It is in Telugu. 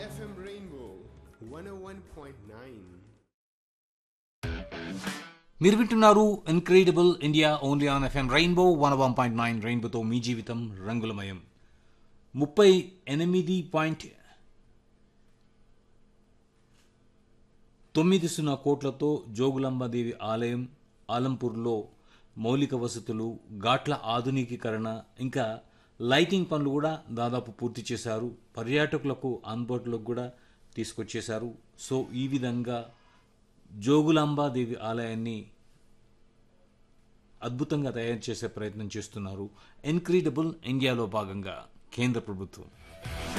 FM Rainbow 101.9. మీరు వింటున్నారు incredible India only on FM rainbow one one point nine రెయిన్బోతో మీ జీవితం రంగులమయం ముప్పై ఎనిమిది పాయింట్ తొమ్మిది సున్నా కోట్లతో జోగులాంబాదేవి ఆలయం ఆలంపూర్లో మౌలిక వసతులు ఘాట్ల ఆధునికీకరణ ఇంకా లైటింగ్ పనులు కూడా దాదాపు పూర్తి చేశారు పర్యాటకులకు అందుబాటులోకి కూడా తీసుకొచ్చేశారు సో ఈ విధంగా జోగులాంబాదేవి ఆలయాన్ని అద్భుతంగా తయారు చేసే ప్రయత్నం చేస్తున్నారు ఇన్క్రీడబుల్ ఇండియాలో భాగంగా కేంద్ర ప్రభుత్వం